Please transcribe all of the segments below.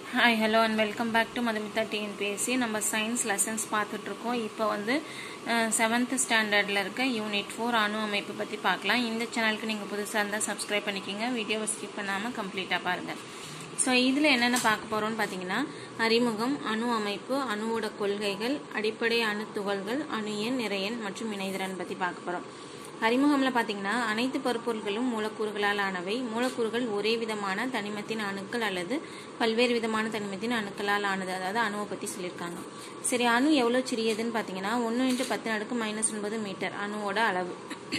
hi hello and welcome back to Madhumitha TNPSC நம்ம science lessons பார்த்துட்ருக்கோம் இப்போ வந்து செவன்த் ஸ்டாண்டர்டில் இருக்க யூனிட் ஃபோர் அணு அமைப்பு பற்றி பார்க்கலாம் இந்த சேனலுக்கு நீங்கள் புதுசாக இருந்தால் சப்ஸ்கிரைப் பண்ணிக்கிங்க வீடியோவை ஸ்கிப் பண்ணாமல் கம்ப்ளீட்டாக பாருங்கள் ஸோ இதில் என்னென்ன பார்க்க போகிறோம்னு பார்த்தீங்கன்னா அறிமுகம் அணு அமைப்பு அணுவோட கொள்கைகள் அடிப்படை அணு துகள்கள் அணு எண் நிறையன் மற்றும் இணைதிறன் பற்றி பார்க்க போகிறோம் அறிமுகம்ல பார்த்தீங்கன்னா அனைத்து பருப்பொருள்களும் மூலக்கூறுகளால் ஆனவை மூலக்கூறுகள் ஒரே விதமான தனிமத்தின் அணுக்கள் அல்லது பல்வேறு விதமான தனிமத்தின் அணுக்களால் ஆனது அதாவது அணுவை பற்றி சொல்லியிருக்காங்க சரி அணு எவ்வளோ சிறியதுன்னு பார்த்தீங்கன்னா ஒன்று இன்ட்டு பத்து அடுக்கு மைனஸ் ஒன்பது மீட்டர் அணுவோட அளவு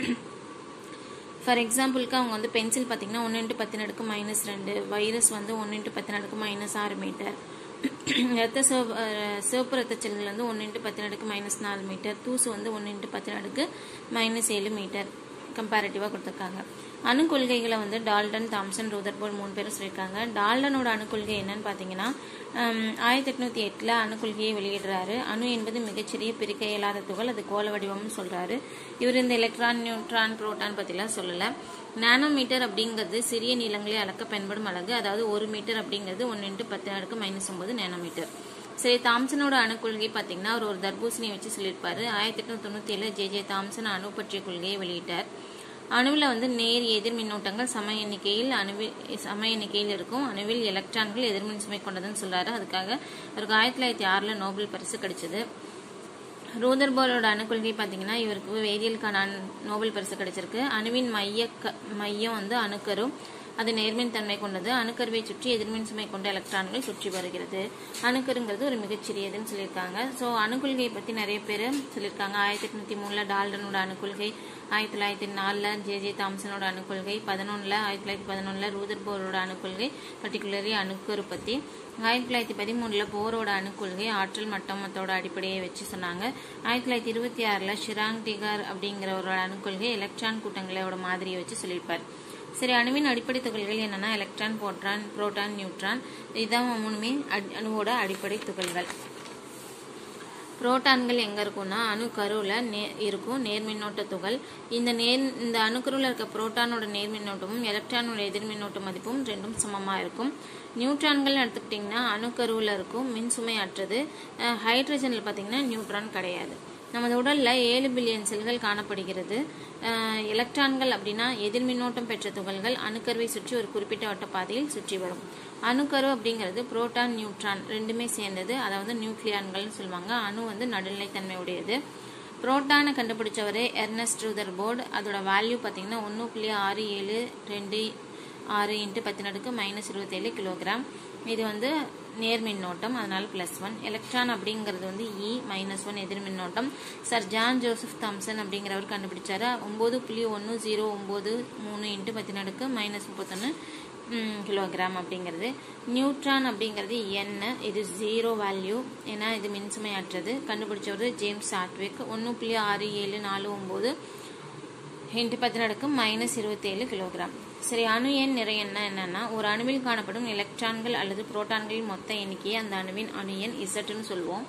ஃபார் எக்ஸாம்பிளுக்கு அவங்க வந்து பென்சில் பார்த்தீங்கன்னா ஒன்று இன்ட்டு பத்து நடுக்கு மைனஸ் ரெண்டு வைரஸ் வந்து ஒன்று இன்ட்டு பத்து நடுக்கு மைனஸ் ஆறு மீட்டர் ரத்த சிவப்பு சிவப்பு ரத்த செல்கள் வந்து ஒன்று இன்ட்டு பத்து நடுக்கு மைனஸ் நாலு மீட்டர் தூசு வந்து ஒன்று இன்ட்டு பத்து நடுக்கு மைனஸ் ஏழு மீட்டர் கம்பேரிட்டிவாக கொடுத்துருக்காங்க அணு கொள்கைகளை வந்து டால்டன் தாம்சன் ரூதர்போல் மூணு பேரும் சொல்லியிருக்காங்க டால்டனோட அணுக்கொள்கை என்னன்னு பார்த்தீங்கன்னா ஆயிரத்தி எட்நூத்தி எட்டில் அணுக்கொள்கையை வெளியிடுறாரு அணு என்பது மிகச்சிறிய பிரிக்க இயலாத துகள் அது கோல வடிவம்னு சொல்றாரு இவர் இந்த எலக்ட்ரான் நியூட்ரான் புரோட்டான் பற்றிலாம் சொல்லலை நானோமீட்டர் அப்படிங்கிறது சிறிய நீளங்களை அளக்க பயன்படும் அழகு அதாவது ஒரு மீட்டர் அப்படிங்கிறது ஒன்று இன்ட்டு பத்து அடுக்கு மைனஸ் ஒன்பது நேனோமீட்டர் சரி தாம்சனோட அணுக்கொள்கை பார்த்தீங்கன்னா அவர் ஒரு தர்பூசணியை வச்சு சொல்லியிருப்பாரு ஆயிரத்தி எட்நூத்தி தொண்ணூத்தி ஏழு ஜே ஜே தாம்சன் அணு பற்றிய கொள்கையை வெளியிட்டார் அணுவில் வந்து நேர் எதிர் மின்னோட்டங்கள் சம எண்ணிக்கையில் அணுவில் சம எண்ணிக்கையில் இருக்கும் அணுவில் எலக்ட்ரான்கள் எதிர்மின் சுமை கொண்டதுன்னு சொல்றாரு அதுக்காக அவருக்கு ஆயிரத்தி தொள்ளாயிரத்தி ஆறுல நோபல் பரிசு கிடைச்சது ரூதர்பாலோட அணுக்கொள்கை பார்த்தீங்கன்னா இவருக்கு வேதியியலுக்கான நோபல் பரிசு கிடைச்சிருக்கு அணுவின் மைய மையம் வந்து அணுக்கரு அது நேர்மின் தன்மை கொண்டது அணுக்கருவை சுற்றி எதிர்மின் சுமை கொண்ட எலக்ட்ரான்கள் சுற்றி வருகிறது அணுக்கருங்கிறது ஒரு மிகச்சிறியதுன்னு சொல்லியிருக்காங்க ஸோ அணுக்கொள்கையை பற்றி நிறைய பேர் சொல்லியிருக்காங்க ஆயிரத்தி எட்நூத்தி மூணுல டால்டனோட அணுக்கொள்கை ஆயிரத்தி தொள்ளாயிரத்தி நாலில் ஜே ஜே தாம்சனோட அணுக்கொள்கை பதினொன்றில் ஆயிரத்தி தொள்ளாயிரத்தி பதினொன்றில் ரூதர்போரோட அணுக்கொள்கை பர்டிகுலரி அணுக்கரு பற்றி ஆயிரத்தி தொள்ளாயிரத்தி பதிமூணில் போரோட அணுக்கொள்கை ஆற்றல் மட்டமத்தோட அடிப்படையை வச்சு சொன்னாங்க ஆயிரத்தி தொள்ளாயிரத்தி இருபத்தி ஆறில் ஷிராங் டிகார் அப்படிங்கிறவரோட அணுக்கொள்கை எலக்ட்ரான் கூட்டங்களோட மாதிரியை வச்சு சொல்லியிருப்பார் சரி அணுவின் அடிப்படை துகள்கள் என்னன்னா எலக்ட்ரான் போட்ரான் புரோட்டான் நியூட்ரான் இதுதான் மூணுமே அணுவோட அடிப்படை துகள்கள் புரோட்டான்கள் எங்க இருக்கும்னா அணு கருவில் நே இருக்கும் நேர்மின்னோட்ட துகள் இந்த நேர் இந்த அணுக்கருவில் இருக்க புரோட்டானோட நேர்மின்னோட்டமும் எலக்ட்ரானோட எதிர்மின்னோட்ட மதிப்பும் ரெண்டும் சமமா இருக்கும் நியூட்ரான்கள் எடுத்துக்கிட்டிங்கன்னா அணுக்கருவில் இருக்கும் மின்சுமை அற்றது ஹைட்ரஜனில் பார்த்தீங்கன்னா நியூட்ரான் கிடையாது நமது உடல்ல ஏழு பில்லியன் செல்கள் காணப்படுகிறது எலக்ட்ரான்கள் அப்படின்னா எதிர்மின்னோட்டம் பெற்ற துகள்கள் அணுக்கருவை சுற்றி ஒரு குறிப்பிட்ட வட்ட பாதையில் சுற்றி வரும் அணுக்கரு அப்படிங்கிறது புரோட்டான் நியூட்ரான் ரெண்டுமே சேர்ந்தது அதாவது நியூக்ளியான்கள்னு சொல்லுவாங்க அணு வந்து நடுநிலைத்தன்மை உடையது புரோட்டானை கண்டுபிடிச்சவர் எர்னஸ்ட் ரூதர் போர்டு அதோட வேல்யூ பார்த்தீங்கன்னா ஒன்று புள்ளி ஆறு ஏழு ரெண்டு ஆறு இன்ட்டு பத்து நடுக்கு மைனஸ் இருபத்தேழு கிலோகிராம் இது வந்து நேர் மின்னோட்டம் அதனால பிளஸ் ஒன் எலக்ட்ரான் அப்படிங்கிறது வந்து இ மைனஸ் ஒன் எதிர் மின்னோட்டம் சர் ஜான் ஜோசப் தாம்சன் அப்படிங்கிறவர் கண்டுபிடிச்சாரு ஒன்பது புள்ளி ஒன்று ஜீரோ ஒன்பது மூணு இன்ட்டு பத்து நடுக்கு மைனஸ் முப்பத்தொன்று கிலோகிராம் அப்படிங்கிறது நியூட்ரான் அப்படிங்கிறது என்ன இது ஜீரோ வேல்யூ ஏன்னா இது மின்சுமையற்றது கண்டுபிடிச்சவர் ஜேம்ஸ் சாட்விக் ஒன்று புள்ளி ஆறு ஏழு நாலு ஒம்பது இன்ட்டு பத்து நடக்கு மைனஸ் இருபத்தேழு கிலோகிராம் சரி அணு எண் நிறையன்னா என்னன்னா ஒரு அணுவில் காணப்படும் எலக்ட்ரான்கள் அல்லது புரோட்டான்களின் மொத்த எண்ணிக்கையை அந்த அணுவின் அணு எண் இசட்டுன்னு சொல்லுவோம்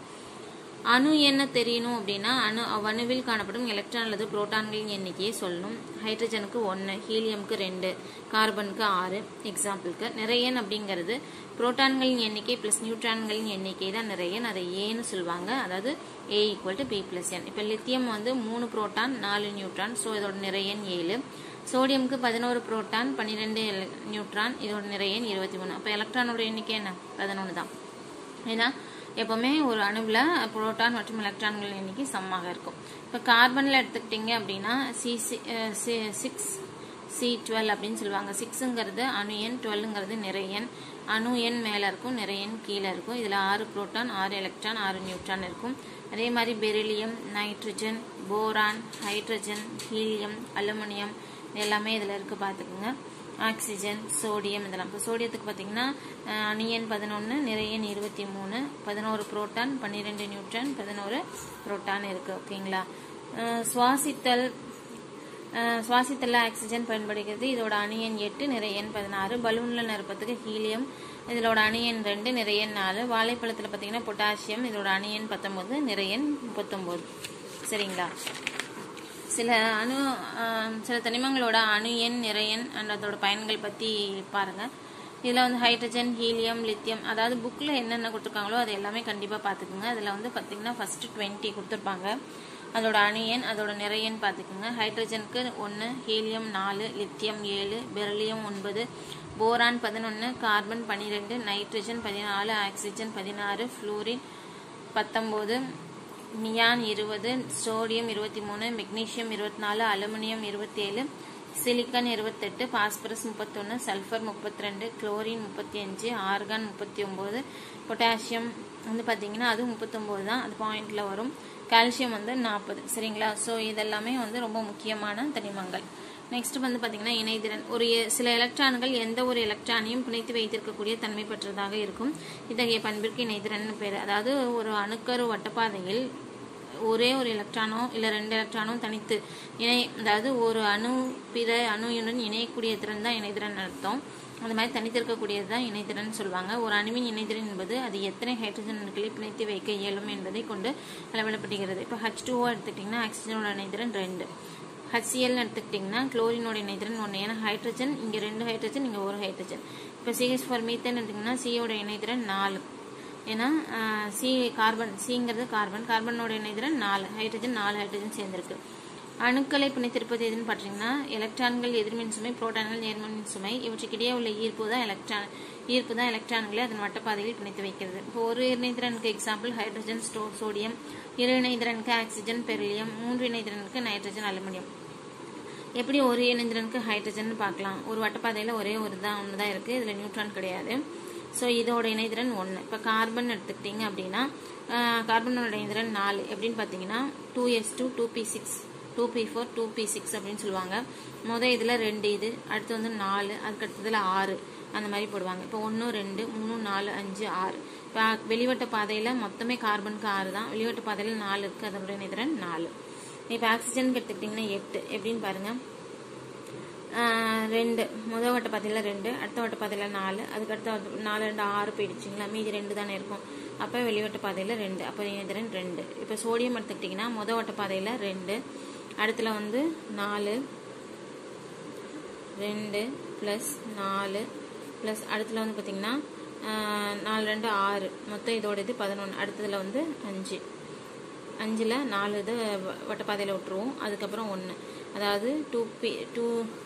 அணு என்ன தெரியணும் அப்படின்னா அணு அணுவில் காணப்படும் எலக்ட்ரான் அல்லது புரோட்டான்களின் எண்ணிக்கையை சொல்லணும் ஹைட்ரஜனுக்கு ஒன்று ஹீலியமுக்கு ரெண்டு கார்பனுக்கு ஆறு எக்ஸாம்பிளுக்கு நிறையன் அப்படிங்கிறது புரோட்டான்களின் எண்ணிக்கை பிளஸ் நியூட்ரான்களின் எண்ணிக்கை தான் நிறையன் அதை ஏன்னு சொல்லுவாங்க அதாவது A equal to B plus N இப்போ லித்தியம் வந்து மூணு புரோட்டான் நாலு நியூட்ரான் ஸோ இதோட நிறையன் ஏழு சோடியமுக்கு பதினோரு புரோட்டான் பன்னிரெண்டு நியூட்ரான் இதோட நிறையன் இருபத்தி மூணு அப்போ எலக்ட்ரானோட எண்ணிக்கை என்ன பதினொன்று தான் ஏன்னா எப்போவுமே ஒரு அணுவில் புரோட்டான் மற்றும் எலக்ட்ரான்கள் எண்ணிக்கை சமமாக இருக்கும் இப்போ கார்பனில் எடுத்துக்கிட்டிங்க அப்படின்னா சி சிக்ஸ் சி டுவெல் அப்படின்னு சொல்லுவாங்க சிக்ஸுங்கிறது அணு எண் டுவெல்லுங்கிறது நிறையன் அணு எண் மேலே இருக்கும் நிறையன் கீழே இருக்கும் இதில் ஆறு புரோட்டான் ஆறு எலக்ட்ரான் ஆறு நியூட்ரான் இருக்கும் அதே மாதிரி beryllium nitrogen boron hydrogen helium aluminium எல்லாமே இதில் இருக்குது பார்த்துக்குங்க ஆக்சிஜன் சோடியம் இதெல்லாம் இப்போ சோடியத்துக்கு பார்த்தீங்கன்னா அணியன் பதினொன்று நிறையன் இருபத்தி மூணு பதினோரு புரோட்டான் பன்னிரெண்டு நியூட்ரன் பதினோரு புரோட்டான் இருக்குது ஓகேங்களா சுவாசித்தல் சுவாசித்தல்ல ஆக்சிஜன் பயன்படுகிறது இதோட அணியன் எட்டு நிறையன் பதினாறு பலூனில் நிரப்பத்துக்கு ஹீலியம் இதோட அணியன் ரெண்டு நிறையன் நாலு வாழைப்பழத்தில் பார்த்தீங்கன்னா பொட்டாசியம் இதோட அணியன் பத்தொம்போது நிறையன் முப்பத்தொம்போது சரிங்களா சில அணு சில தனிமங்களோட அணு எண் நிறையன் அண்ட் அதோட பயன்கள் பற்றி பாருங்கள் இதில் வந்து ஹைட்ரஜன் ஹீலியம் லித்தியம் அதாவது புக்கில் என்னென்ன கொடுத்துருக்காங்களோ அது எல்லாமே கண்டிப்பாக பார்த்துக்குங்க அதில் வந்து பார்த்தீங்கன்னா ஃபஸ்ட்டு டுவெண்ட்டி கொடுத்துருப்பாங்க அதோட அணியன் அதோட நிறையன் பார்த்துக்குங்க ஹைட்ரஜனுக்கு ஒன்று ஹீலியம் நாலு லித்தியம் ஏழு பெரிலியம் ஒன்பது போரான் பதினொன்று கார்பன் பன்னிரெண்டு நைட்ரஜன் பதினாலு ஆக்சிஜன் பதினாறு ஃப்ளூரின் பத்தொம்போது நியான் இருபது சோடியம் இருபத்தி மூணு மெக்னீஷியம் இருபத்தி நாலு அலுமினியம் இருபத்தேழு சிலிக்கான் இருபத்தெட்டு பாஸ்பரஸ் முப்பத்தொன்று சல்ஃபர் முப்பத்தி ரெண்டு குளோரின் முப்பத்தி அஞ்சு ஆர்கான் முப்பத்தி ஒம்பது பொட்டாசியம் வந்து பார்த்தீங்கன்னா அது முப்பத்தொம்போது தான் அது பாயிண்டில் வரும் கால்சியம் வந்து நாற்பது சரிங்களா ஸோ இதெல்லாமே வந்து ரொம்ப முக்கியமான தனிமங்கள் நெக்ஸ்ட் வந்து பார்த்தீங்கன்னா இணைதிறன் ஒரு சில எலக்ட்ரான்கள் எந்த ஒரு எலக்ட்ரானையும் பிணைத்து வைத்திருக்கக்கூடிய தன்மை பெற்றதாக இருக்கும் இத்தகைய பண்பிற்கு இணைதிறன் பேர் அதாவது ஒரு அணுக்கரு வட்டப்பாதையில் ஒரே ஒரு எலக்ட்ரானோ இல்லை ரெண்டு எலக்ட்ரானோ தனித்து இணை அதாவது ஒரு அணு பிற அணுயுடன் இணையக்கூடிய திறன் தான் இணைதிறன் அர்த்தம் அந்த மாதிரி தனித்திருக்கக்கூடியது தான் இணைதிறன் சொல்லுவாங்க ஒரு அணுவின் இணைதிறன் என்பது அது எத்தனை ஹைட்ரஜன் அணுக்களை பிணைத்து வைக்க இயலும் என்பதை கொண்டு அளவிடப்படுகிறது இப்போ ஹச் டூஓ எடுத்துக்கிட்டிங்கன்னா ஆக்சிஜனோட இணைதிறன் ரெண்டு ஹச்சிஎல் எடுத்துக்கிட்டிங்கன்னா குளோரினோட இணைதிறன் ஒன்று ஏன்னா ஹைட்ரஜன் இங்கே ரெண்டு ஹைட்ரஜன் இங்கே ஒரு ஹைட்ரஜன் இப்போ சிஹெச் ஃபார் மீத்தன் எடுத்திங்கன்னா சியோட இணைதிறன் நாலு ஏன்னா சி கார்பன் சிங்கிறது கார்பன் கார்பனோட இணைதிறன் நாலு ஹைட்ரஜன் நாலு ஹைட்ரஜன் சேர்ந்திருக்கு அணுக்களை பிணைத்திருப்பது எதுன்னு பார்த்தீங்கன்னா எலக்ட்ரான்கள் எதிர்மின் சுமை புரோட்டான்கள் நேர்மின் சுமை இவற்றுக்கிடையே உள்ள ஈர்ப்பு தான் எலக்ட்ரான் ஈர்ப்பு தான் எலக்ட்ரான்களை அதன் வட்டப்பாதையில் பிணைத்து வைக்கிறது இப்போ ஒரு இணைதிறனுக்கு எக்ஸாம்பிள் ஹைட்ரஜன் ஸ்டோ சோடியம் இரு இணைதிறனுக்கு ஆக்சிஜன் பெரிலியம் மூன்று இணைதிறனுக்கு நைட்ரஜன் அலுமினியம் எப்படி ஒரு இணைந்திரனுக்கு ஹைட்ரஜன் பார்க்கலாம் ஒரு வட்டப்பாதையில் ஒரே ஒரு தான் ஒன்று தான் இருக்குது இதில் நியூட்ரான் கிடையாது ஸோ இதோட இணைதிறன் ஒன்று இப்போ கார்பன் எடுத்துக்கிட்டிங்க அப்படின்னா கார்பனோட இணைதிறன் நாலு எப்படின்னு பார்த்தீங்கன்னா two S two two P six two P four two P six அப்படின்னு சொல்லுவாங்க மொதல் இதில் ரெண்டு இது அடுத்து வந்து நாலு அதுக்கு அடுத்ததில் ஆறு அந்த மாதிரி போடுவாங்க இப்போ ஒன்று ரெண்டு மூணு நாலு அஞ்சு ஆறு இப்போ வெளிவட்ட பாதையில் மொத்தமே கார்பனுக்கு ஆறு தான் வெளிவட்ட பாதையில் நாலு இருக்குது அதோட இணைதிறன் நாலு இப்போ ஆக்சிஜனுக்கு எடுத்துக்கிட்டிங்கன்னா எட்டு எப்படின்னு பாருங்கள் ரெண்டு முதல் வட்ட பாதையில் ரெண்டு அடுத்த வட்ட பாதையில் நாலு அதுக்கு அடுத்த நாலு ரெண்டு ஆறு போயிடுச்சுங்களா மீதி ரெண்டு தானே இருக்கும் அப்போ வெளிவட்ட பாதையில் ரெண்டு அப்போ இணைதிறன் ரெண்டு இப்போ சோடியம் எடுத்துக்கிட்டிங்கன்னா முதல் வட்ட பாதையில் ரெண்டு அடுத்துல வந்து நாலு ரெண்டு ப்ளஸ் நாலு ப்ளஸ் அடுத்துல வந்து பார்த்திங்கன்னா நாலு ரெண்டு ஆறு மொத்தம் இதோட இது பதினொன்று அடுத்ததில் வந்து அஞ்சு அஞ்சில் நாலு இது வட்டப்பாதையில் விட்டுருவோம் அதுக்கப்புறம் ஒன்று அதாவது டூ பி டூ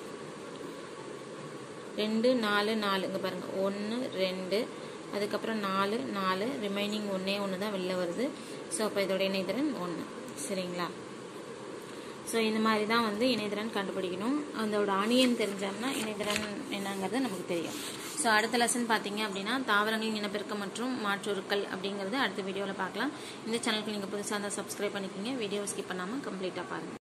ரெண்டு நாலு நாலு இங்கே பாருங்கள் ஒன்று ரெண்டு அதுக்கப்புறம் நாலு நாலு ரிமைனிங் ஒன்றே ஒன்று தான் வெளில வருது ஸோ அப்போ இதோட இணைதிறன் ஒன்று சரிங்களா ஸோ இந்த மாதிரி தான் வந்து இணைதிறன் கண்டுபிடிக்கணும் அதோட அணியன் தெரிஞ்சோம்னா இணைதிறன் என்னங்கிறது நமக்கு தெரியும் ஸோ அடுத்த லெசன் பார்த்தீங்க அப்படின்னா தாவரங்களின் இனப்பெருக்கம் மற்றும் மாற்றுருக்கள் அப்படிங்கிறது அடுத்த வீடியோவில் பார்க்கலாம் இந்த சேனலுக்கு நீங்கள் புதுசாக இருந்தால் சப்ஸ்கிரைப் பண்ணிக்கிங்க வீடியோவை ஸ்கிப் பண்ணாமல் கம்ப்ளீட்டாக பாருங்கள்